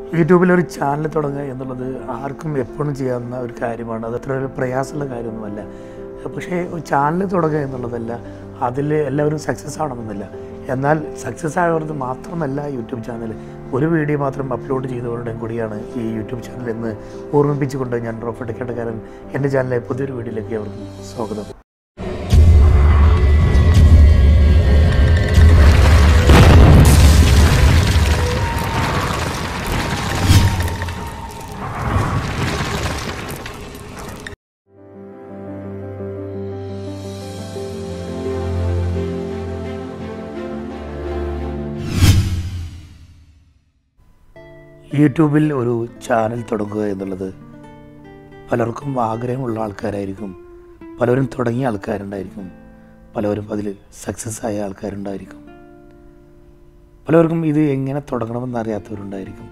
യൂട്യൂബിൽ ഒരു ചാനൽ തുടങ്ങുക എന്നുള്ളത് ആർക്കും എപ്പോഴും ചെയ്യാവുന്ന ഒരു കാര്യമാണ് അത് അത്ര ഒരു പ്രയാസമുള്ള കാര്യമൊന്നുമല്ല പക്ഷേ ഒരു ചാനൽ തുടങ്ങുക എന്നുള്ളതല്ല അതിൽ എല്ലാവരും സക്സസ് ആവണമെന്നില്ല എന്നാൽ സക്സസ് ആയവർക്ക് മാത്രമല്ല യൂട്യൂബ് ചാനൽ ഒരു വീഡിയോ മാത്രം അപ്ലോഡ് ചെയ്തവരുടെയും കൂടിയാണ് ഈ യൂട്യൂബ് ചാനൽ എന്ന് ഓർമ്മിപ്പിച്ചുകൊണ്ട് ഞാൻ റോഫട്ടിക്കേട്ടക്കാരൻ എൻ്റെ ചാനലിലെ പുതിയൊരു വീഡിയോയിലേക്ക് അവർക്ക് സ്വാഗതം യൂട്യൂബിൽ ഒരു ചാനൽ തുടങ്ങുക എന്നുള്ളത് പലർക്കും ആഗ്രഹമുള്ള ആൾക്കാരായിരിക്കും പലരും തുടങ്ങിയ ആൾക്കാരുണ്ടായിരിക്കും പലവരും അതിൽ സക്സസ് ആയ ആൾക്കാരുണ്ടായിരിക്കും പലർക്കും ഇത് എങ്ങനെ തുടങ്ങണമെന്ന് അറിയാത്തവരുണ്ടായിരിക്കും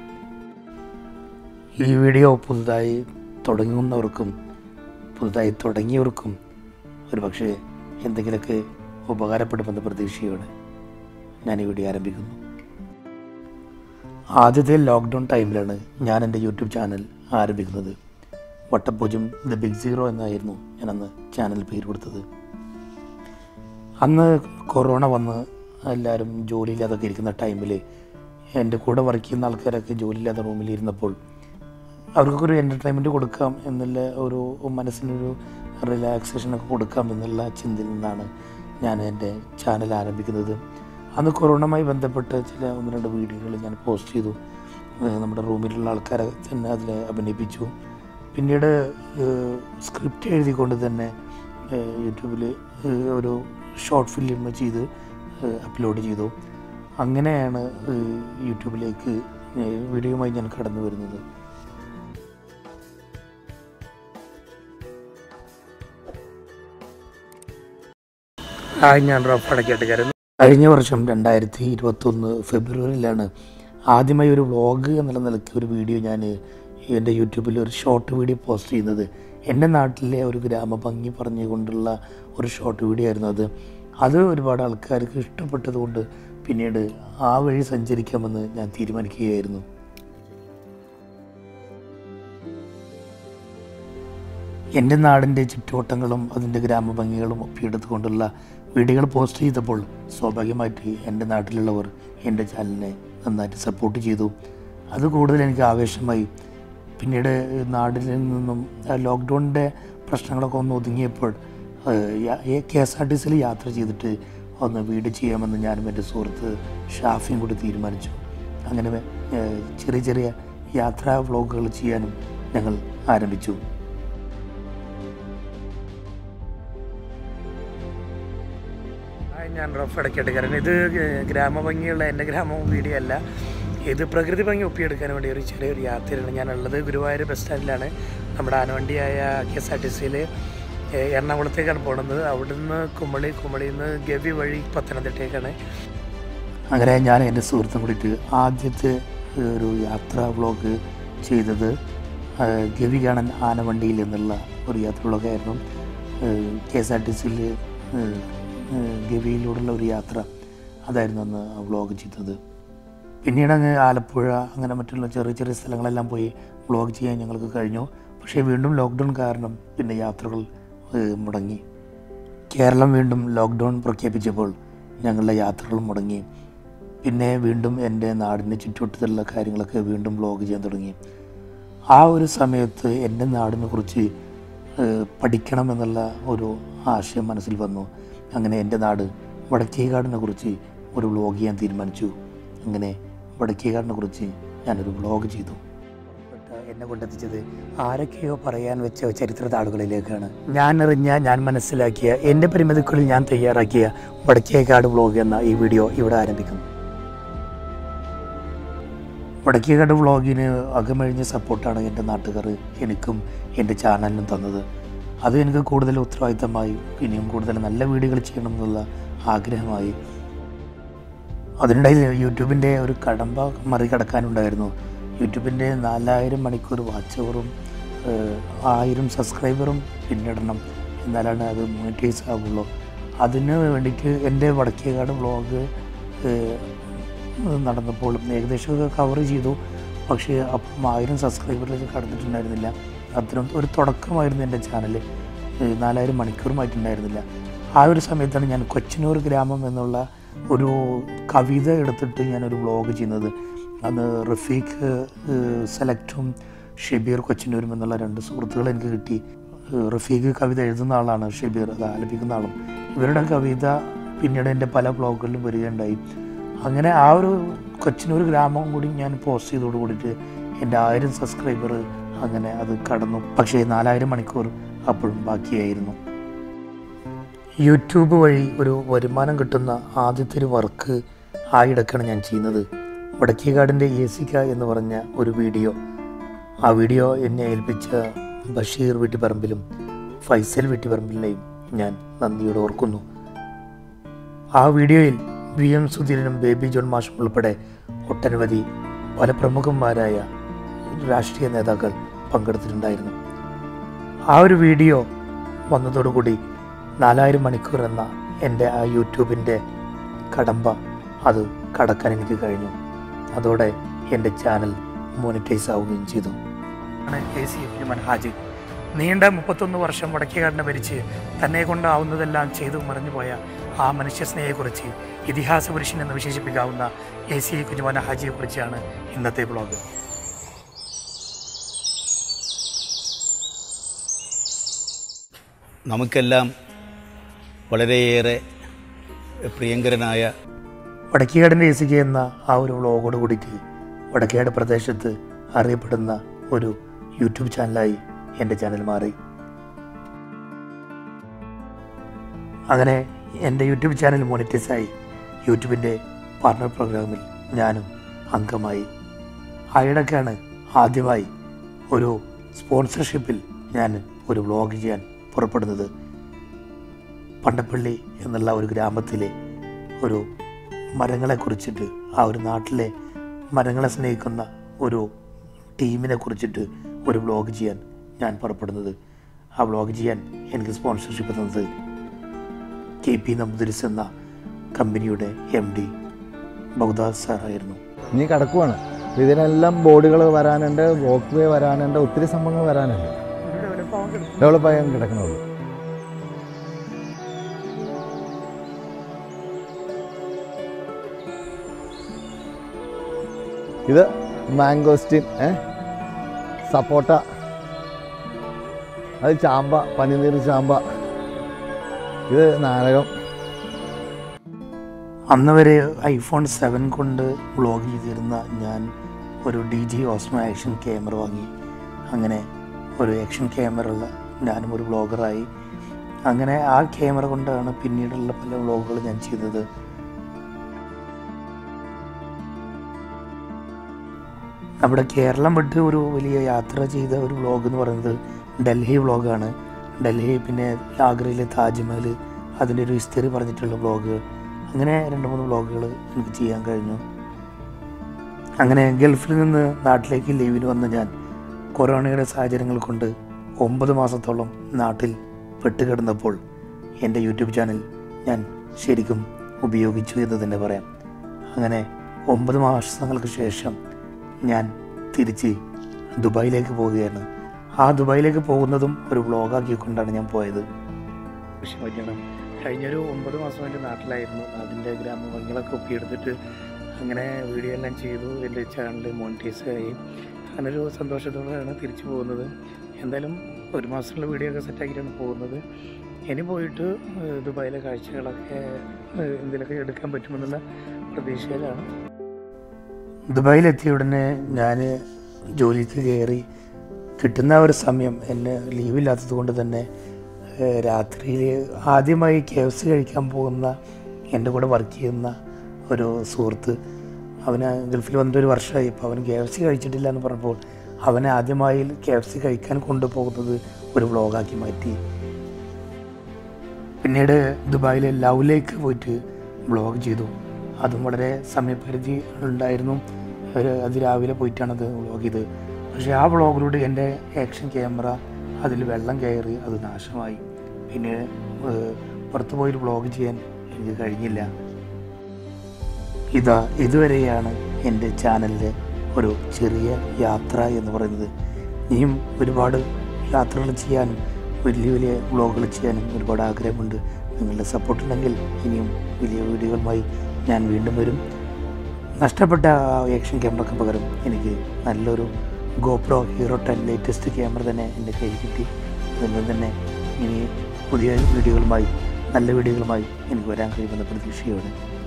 ഈ വീഡിയോ പുതുതായി തുടങ്ങുന്നവർക്കും പുതുതായി തുടങ്ങിയവർക്കും ഒരു പക്ഷേ എന്തെങ്കിലുമൊക്കെ ഉപകാരപ്പെടുമെന്ന പ്രതീക്ഷയോടെ ഞാൻ ഈ വീഡിയോ ആരംഭിക്കുന്നു ആദ്യത്തെ ലോക്ക്ഡൗൺ ടൈമിലാണ് ഞാൻ എൻ്റെ യൂട്യൂബ് ചാനൽ ആരംഭിക്കുന്നത് വട്ടപ്പൂജ്യം ദ ബിഗ് സീറോ എന്നായിരുന്നു ഞാൻ അന്ന് ചാനൽ പേര് കൊടുത്തത് അന്ന് കൊറോണ വന്ന് എല്ലാവരും ജോലിയില്ലാതൊക്കെ ഇരിക്കുന്ന ടൈമിൽ എൻ്റെ കൂടെ വർക്ക് ചെയ്യുന്ന ആൾക്കാരൊക്കെ ജോലിയില്ലാത്ത റൂമിൽ ഇരുന്നപ്പോൾ അവർക്കൊക്കെ ഒരു എൻ്റർടൈൻമെൻറ്റ് കൊടുക്കാം എന്നുള്ള ഒരു മനസ്സിനൊരു റിലാക്സേഷനൊക്കെ കൊടുക്കാം എന്നുള്ള ചിന്തയിൽ നിന്നാണ് ഞാൻ എൻ്റെ ചാനൽ ആരംഭിക്കുന്നത് അന്ന് കൊറോണയുമായി ബന്ധപ്പെട്ട് ചില ഒന്ന് രണ്ട് വീഡിയോകൾ ഞാൻ പോസ്റ്റ് ചെയ്തു ഏഹ് നമ്മുടെ റൂമിലുള്ള ആൾക്കാരെ തന്നെ അതിൽ അഭിനയിപ്പിച്ചു പിന്നീട് സ്ക്രിപ്റ്റ് എഴുതിക്കൊണ്ട് തന്നെ യൂട്യൂബിൽ ഒരു ഷോർട്ട് ഫിലിം ചെയ്ത് അപ്ലോഡ് ചെയ്തു അങ്ങനെയാണ് ഏഹ് യൂട്യൂബിലേക്ക് ഏഹ് വീഡിയോയുമായി ഞാൻ കടന്നു വരുന്നത് ഹായ് ഞാൻ റോഫ് അടക്കേട്ടുകാരൻ കഴിഞ്ഞ വർഷം രണ്ടായിരത്തി ഇരുപത്തൊന്ന് ഫെബ്രുവരിയിലാണ് ആദ്യമായി ഒരു വ്ളോഗ് എന്നുള്ള നിലയ്ക്ക് ഒരു വീഡിയോ ഞാൻ എൻ്റെ യൂട്യൂബിൽ ഒരു ഷോർട്ട് വീഡിയോ പോസ്റ്റ് ചെയ്യുന്നത് എൻ്റെ നാട്ടിലെ ഒരു ഗ്രാമഭംഗി പറഞ്ഞുകൊണ്ടുള്ള ഒരു ഷോർട്ട് വീഡിയോ ആയിരുന്നു അത് അത് ഒരുപാട് ആൾക്കാർക്ക് ഇഷ്ടപ്പെട്ടതുകൊണ്ട് പിന്നീട് ആ വഴി സഞ്ചരിക്കാമെന്ന് ഞാൻ തീരുമാനിക്കുകയായിരുന്നു എൻ്റെ നാടിൻ്റെ ചുറ്റുവട്ടങ്ങളും അതിൻ്റെ ഗ്രാമഭംഗികളും ഒപ്പിയെടുത്തുകൊണ്ടുള്ള വീഡിയോകൾ പോസ്റ്റ് ചെയ്തപ്പോൾ സ്വാഭാവികമായിട്ട് എൻ്റെ നാട്ടിലുള്ളവർ എൻ്റെ ചാനലിനെ നന്നായിട്ട് സപ്പോർട്ട് ചെയ്തു അത് കൂടുതൽ എനിക്ക് ആവേശമായി പിന്നീട് നാട്ടിൽ നിന്നും ലോക്ക്ഡൗണിൻ്റെ പ്രശ്നങ്ങളൊക്കെ ഒന്ന് ഒതുങ്ങിയപ്പോൾ കെ എസ് ആർ ടി സിയിൽ യാത്ര ചെയ്തിട്ട് ഒന്ന് വീഡിയോ ചെയ്യാമെന്ന് ഞാനും എൻ്റെ സുഹൃത്ത് ഷാഫിയും കൂടി തീരുമാനിച്ചു അങ്ങനെ ഏഹ്, ചെറിയ ചെറിയ യാത്രാ വ്ളോഗുകൾ ചെയ്യാനും ഞങ്ങൾ ആരംഭിച്ചു ഹായ്, ഞാൻ റഫ് ഇടയ്ക്കെടുക്കാരൻ ഇത് ഗ്രാമഭംഗിയുള്ള എൻ്റെ ഗ്രാമം വീഡിയോ അല്ല ഇത് പ്രകൃതി ഭംഗി ഒപ്പിയെടുക്കാൻ വേണ്ടി ഒരു ചെറിയൊരു യാത്രയാണ് ഞാനുള്ളത് ഗുരുവായൂർ ബസ് സ്റ്റാൻഡിലാണ് നമ്മുടെ ആനവണ്ടിയായ കെ എസ് ആർ ടി സിയിൽ എറണാകുളത്തേക്കാണ് പോകുന്നത് അവിടുന്ന് കുമളി കുമളിയിൽ നിന്ന് ഗവി വഴി പത്തനംതിട്ടയ്ക്കാണ് അങ്ങനെ ഞാൻ എൻ്റെ സുഹൃത്തും കൂടിയിട്ട് ആദ്യത്തെ ഒരു യാത്രാ വ്ളോഗ് ചെയ്തത് ആ, ഗവി കാണാൻ ആനവണ്ടിയിൽ എന്നുള്ള ഒരു യാത്ര വ്ളോഗായിരുന്നു കെ എസ് ആർ ടി സിയിൽ ഗവിയിലൂടെയുള്ള ഒരു യാത്ര അതായിരുന്നു അന്ന് വ്ളോഗ് ചെയ്തത് പിന്നീട് അങ്ങ് ആലപ്പുഴ അങ്ങനെ മറ്റുള്ള ചെറിയ ചെറിയ സ്ഥലങ്ങളെല്ലാം പോയി വ്ളോഗ് ചെയ്യാൻ ഞങ്ങൾക്ക് കഴിഞ്ഞു പക്ഷേ വീണ്ടും ലോക്ക്ഡൗൺ കാരണം പിന്നെ യാത്രകൾ ഏഹ്, മുടങ്ങി കേരളം വീണ്ടും ലോക്ക്ഡൗൺ പ്രഖ്യാപിച്ചപ്പോൾ ഞങ്ങളുടെ യാത്രകൾ മുടങ്ങി പിന്നെ വീണ്ടും എൻ്റെ നാടിൻ്റെ ചുറ്റുവട്ടത്തുള്ള കാര്യങ്ങളൊക്കെ വീണ്ടും വ്ളോഗ് ചെയ്യാൻ തുടങ്ങി ആ ഒരു സമയത്ത് എൻ്റെ നാടിനെ കുറിച്ച് ഏഹ്, പഠിക്കണം എന്നുള്ള ഒരു ആശയം മനസ്സിൽ വന്നു അങ്ങനെ എൻ്റെ നാട് വടക്കേകാടിനെ കുറിച്ച് ഒരു വ്ളോഗ് ചെയ്യാൻ തീരുമാനിച്ചു അങ്ങനെ വടക്കേകാടിനെ കുറിച്ച് ഞാനൊരു വ്ളോഗ് ചെയ്തു എന്നെ കൊണ്ടെത്തിച്ചത് ആരൊക്കെയോ പറയാൻ വെച്ച ചരിത്ര താളുകളിലേക്കാണ് ഞാൻ അറിഞ്ഞ ഞാൻ മനസ്സിലാക്കിയ എൻ്റെ പരിമിതിക്കുള്ളിൽ ഞാൻ തയ്യാറാക്കിയ വടക്കേകാട് വ്ളോഗ് എന്ന ഈ വീഡിയോ ഇവിടെ ആരംഭിക്കുന്നു വടക്കേകാട് വ്ളോഗിന് അകമഴിഞ്ഞ സപ്പോർട്ടാണ് എൻ്റെ നാട്ടുകാർ എനിക്കും എൻ്റെ ചാനലിനും തന്നത് അത് എനിക്ക് കൂടുതൽ ഉത്തരവാദിത്തമായി ഇനിയും കൂടുതൽ നല്ല വീഡിയോകൾ ചെയ്യണം എന്നുള്ള ആഗ്രഹമായി അതിനിടയിൽ യൂട്യൂബിൻ്റെ ഒരു കടമ്പ മറികടക്കാനുണ്ടായിരുന്നു യൂട്യൂബിൻ്റെ നാലായിരം മണിക്കൂർ വാച്ച് അവറും ആയിരം സബ്സ്ക്രൈബറും പിന്നിടണം എന്നാലാണ് അത് മോണിറ്റൈസ് ആവുള്ളൂ അതിന് വേണ്ടിയിട്ട് എൻ്റെ വടക്കേകാട് വ്ളോഗ് നടന്നപ്പോൾ ഏകദേശം കവർ ചെയ്തു പക്ഷേ അപ്പം ആയിരം സബ്സ്ക്രൈബറിലേക്ക് കടന്നിട്ടുണ്ടായിരുന്നില്ല അത്തരം ഒരു തുടക്കമായിരുന്നു എൻ്റെ ചാനൽ നാലായിരം മണിക്കൂറുമായിട്ടുണ്ടായിരുന്നില്ല ആ ഒരു സമയത്താണ് ഞാൻ കൊച്ചനൂർ ഗ്രാമം എന്നുള്ള ഒരു കവിത എടുത്തിട്ട് ഞാനൊരു വ്ലോഗ് ചെയ്യുന്നത് അന്ന് റഫീഖ് ഏഹ്, സെലക്റ്റും ഷെബീർ കൊച്ചനൂരും എന്നുള്ള രണ്ട് സുഹൃത്തുക്കൾ എനിക്ക് കിട്ടി ഏഹ്, റഫീഖ് കവിത എഴുതുന്ന ആളാണ് ഷെബീർ അത് ആലപിക്കുന്ന ആളും ഇവരുടെ കവിത പിന്നീട് എൻ്റെ പല വ്ലോഗുകളിലും വരികയുണ്ടായി അങ്ങനെ ആ ഒരു കൊച്ചിനൂർ ഗ്രാമം കൂടി ഞാൻ പോസ്റ്റ് ചെയ്തോട് കൂടിയിട്ട് എൻ്റെ ആയിരം സബ്സ്ക്രൈബർ അങ്ങനെ അത് കടന്നു പക്ഷേ നാലായിരം മണിക്കൂർ അപ്പോഴും ബാക്കിയായിരുന്നു യൂട്യൂബ് വഴി ഒരു വരുമാനം കിട്ടുന്ന ആദ്യത്തെ ഒരു വർക്ക് ആയിടക്കാണ് ഞാൻ ചെയ്യുന്നത് വടക്കേകാടിൻ്റെ ഏസിക്ക എന്ന് പറഞ്ഞ ഒരു വീഡിയോ ആ വീഡിയോ എന്നെ ഏൽപ്പിച്ച ബഷീർ വീട്ടിപ്പറമ്പിലും ഫൈസൽ വീട്ടിപ്പറമ്പിലിനെയും ഞാൻ നന്ദിയോടെ ഓർക്കുന്നു ആ വീഡിയോയിൽ വി എം സുധീരനും ബേബി ജോൺ മാഷും ഉൾപ്പെടെ ഒട്ടനവധി പല പ്രമുഖന്മാരായ രാഷ്ട്രീയ നേതാക്കൾ പങ്കെടുത്തിട്ടുണ്ടായിരുന്നു ആ ഒരു വീഡിയോ വന്നതോടുകൂടി നാലായിരം മണിക്കൂർ എന്ന എൻ്റെ ആ യൂട്യൂബിൻ്റെ കടമ്പ അത് കടക്കാൻ എനിക്ക് കഴിഞ്ഞു അതോടെ എൻ്റെ ചാനൽ മോണിറ്റൈസ് ആവുകയും ചെയ്തു കെ സി എഫ് ഹാജി നീണ്ട മുപ്പത്തൊന്ന് വർഷം വടക്കേകാടിനെ ഭരിച്ച് തന്നെ കൊണ്ടാവുന്നതെല്ലാം ചെയ്തു മറിഞ്ഞുപോയ ആ മനുഷ്യ സ്നേഹയെക്കുറിച്ച് ഇതിഹാസ പുരുഷൻ എന്ന് വിശേഷിപ്പിക്കാവുന്ന എ സി കുഞ്ഞുമോന ഹാജിയെക്കുറിച്ചാണ് ഇന്നത്തെ ബ്ലോഗ് നമുക്കെല്ലാം വളരെയേറെ പ്രിയങ്കരനായ വടക്കേകാടിൻ്റെ എ സി കെ എന്ന ആ ഒരു വ്ളോഗോട് കൂടിയിട്ട് വടക്കേകാട് പ്രദേശത്ത് അറിയപ്പെടുന്ന ഒരു യൂട്യൂബ് ചാനലായി എൻ്റെ ചാനൽ മാറി അങ്ങനെ എൻ്റെ യൂട്യൂബ് ചാനൽ മോണിറ്റൈസായി യൂട്യൂബിൻ്റെ പാർട്ണർ പ്രോഗ്രാമിൽ ഞാനും അംഗമായി ആയിടക്കാണ് ആദ്യമായി ഒരു സ്പോൺസർഷിപ്പിൽ ഞാൻ ഒരു വ്ളോഗ് ചെയ്യാൻ പുറപ്പെടുന്നത് പണ്ടപ്പള്ളി എന്നുള്ള ഒരു ഗ്രാമത്തിലെ ഒരു മരങ്ങളെ കുറിച്ചിട്ട് ആ ഒരു നാട്ടിലെ മരങ്ങളെ സ്നേഹിക്കുന്ന ഒരു ടീമിനെ കുറിച്ചിട്ട് ഒരു വ്ളോഗ് ചെയ്യാൻ ഞാൻ പുറപ്പെടുന്നത് ആ വ്ളോഗ് ചെയ്യാൻ എനിക്ക് സ്പോൺസർഷിപ്പ് തന്നത് കെ പി നമ്പൂതിരിസ് എന്ന കമ്പനിയുടെ എം ഡി ബൗദാസ് സാറായിരുന്നു ഇനി കിടക്കുവാണ് അപ്പൊ ഇതിനെല്ലാം ബോർഡുകൾ വരാനുണ്ട് വോക്ക് വേ വരാനുണ്ട് ഒത്തിരി സംഭവങ്ങൾ വരാനുണ്ട് ഡെവലപ്പ് ആകാൻ കിടക്കണുള്ളൂ ഇത് മാംഗോസ്റ്റിൻ ഏ സപ്പോട്ട അത് ചാമ്പ പനിനീർ ചാമ്പ ഇത് നാരകം അന്ന് വരെ ഐഫോൺ സെവൻ കൊണ്ട് വ്ളോഗ് ചെയ്തിരുന്ന ഞാൻ ഒരു D J Osmo action camera വാങ്ങി അങ്ങനെ ഒരു ആക്ഷൻ ക്യാമറ ഉള്ള ഞാനും ഒരു വ്ളോഗറായി അങ്ങനെ ആ ക്യാമറ കൊണ്ടാണ് പിന്നീടുള്ള പല വ്ളോഗുകൾ ഞാൻ ചെയ്തത് നമ്മുടെ കേരളം വിട്ട് ഒരു വലിയ യാത്ര ചെയ്ത ഒരു വ്ളോഗ് എന്ന് പറയുന്നത് ഡൽഹി വ്ളോഗാണ് ഡൽഹി പിന്നെ ആഗ്രയിലെ താജ്മഹൽ അതിൻ്റെ ഒരു ഹിസ്റ്ററി പറഞ്ഞിട്ടുള്ള വ്ളോഗ് അങ്ങനെ രണ്ട് മൂന്ന് വ്ളോഗുകൾ എനിക്ക് ചെയ്യാൻ കഴിഞ്ഞു അങ്ങനെ ഗൾഫിൽ നിന്ന് നാട്ടിലേക്ക് ലീവിന് വന്ന ഞാൻ കൊറോണയുടെ സാഹചര്യങ്ങൾ കൊണ്ട് ഒമ്പത് മാസത്തോളം നാട്ടിൽ പെട്ടുകിടന്നപ്പോൾ എൻ്റെ യൂട്യൂബ് ചാനൽ ഞാൻ ശരിക്കും ഉപയോഗിച്ചു എന്ന് തന്നെ പറയാം അങ്ങനെ ഒമ്പത് മാസങ്ങൾക്ക് ശേഷം ഞാൻ തിരിച്ച് ദുബായിലേക്ക് പോവുകയാണ് ആ ദുബായിലേക്ക് പോകുന്നതും ഒരു വ്ളോഗാക്കിക്കൊണ്ടാണ് ഞാൻ പോയത് പറ്റണം കഴിഞ്ഞൊരു ഒമ്പത് മാസം എൻ്റെ നാട്ടിലായിരുന്നു അതിൻ്റെ ഗ്രാമഭംഗികളൊക്കെ ഒപ്പിയെടുത്തിട്ട് അങ്ങനെ വീഡിയോ എല്ലാം ചെയ്തു എൻ്റെ ചാനൽ മോണിറ്റൈസ് ആയി അങ്ങനെ ഒരു സന്തോഷത്തോടെയാണ് തിരിച്ചു പോകുന്നത് എന്തായാലും ഒരു മാസമുള്ള വീഡിയോ ഒക്കെ സെറ്റാക്കിയിട്ടാണ് പോകുന്നത് ഇനി പോയിട്ട് ഏഹ്, ദുബായിലെ കാഴ്ചകളൊക്കെ ഏഹ്, എന്തെങ്കിലുമൊക്കെ എടുക്കാൻ പറ്റുമെന്നുള്ള പ്രതീക്ഷയിലാണ് ദുബായിലെത്തിയ ഉടനെ ഞാൻ ജോലിക്ക് കയറി കിട്ടുന്ന ഒരു സമയം എന്നെ ലീവില്ലാത്തത് കൊണ്ട് തന്നെ രാത്രിയിൽ ആദ്യമായി കെ എഫ് സി കഴിക്കാൻ പോകുന്ന എൻ്റെ കൂടെ വർക്ക് ചെയ്യുന്ന ഒരു സുഹൃത്ത് അവന് ഗൾഫിൽ വന്നിട്ട് ഒരു വർഷമായി ഇപ്പോൾ അവൻ കെ എഫ് സി കഴിച്ചിട്ടില്ല എന്ന് പറഞ്ഞപ്പോൾ അവനെ ആദ്യമായി കെ എഫ് സി കഴിക്കാൻ കൊണ്ടുപോകുന്നത് ഒരു വ്ളോഗാക്കി മാറ്റി പിന്നീട് ദുബായിലെ ലവിലേക്ക് പോയിട്ട് വ്ളോഗ് ചെയ്തു അതും വളരെ സമയപരിധി ഉണ്ടായിരുന്നു ഒരു അതിരാവിലെ പോയിട്ടാണ് അത് വ്ളോഗ് ചെയ്തത് പക്ഷേ ആ വ്ളോഗിലൂടെ എൻ്റെ ആക്ഷൻ ക്യാമറ അതിൽ വെള്ളം കയറി അത് നാശമായി പിന്നെ ഏഹ്, പുറത്ത് പോയിട്ട് വ്ളോഗ് ചെയ്യാൻ എനിക്ക് കഴിഞ്ഞില്ല ഇതാ ഇതുവരെയാണ് എൻ്റെ ചാനലിൽ ഒരു ചെറിയ യാത്ര എന്ന് പറയുന്നത് ഇനിയും ഒരുപാട് യാത്രകൾ ചെയ്യാനും വലിയ വലിയ വ്ളോഗുകൾ ചെയ്യാനും ഒരുപാട് ആഗ്രഹമുണ്ട് നിങ്ങളുടെ സപ്പോർട്ട് ഉണ്ടെങ്കിൽ ഇനിയും വലിയ വീഡിയോകളുമായി ഞാൻ വീണ്ടും വരും നഷ്ടപ്പെട്ട ആ ആക്ഷൻ ക്യാമറയ്ക്ക് പകരം എനിക്ക് നല്ലൊരു GoPro Hero ten latest camera തന്നെ എൻ്റെ കയ്യിൽ കിട്ടി അതുകൊണ്ട് തന്നെ ഇനി പുതിയ വീഡിയോകളുമായി നല്ല വീഡിയോകളുമായി എനിക്ക് വരാൻ കഴിയുമെന്ന പ്രതീക്ഷയോടെ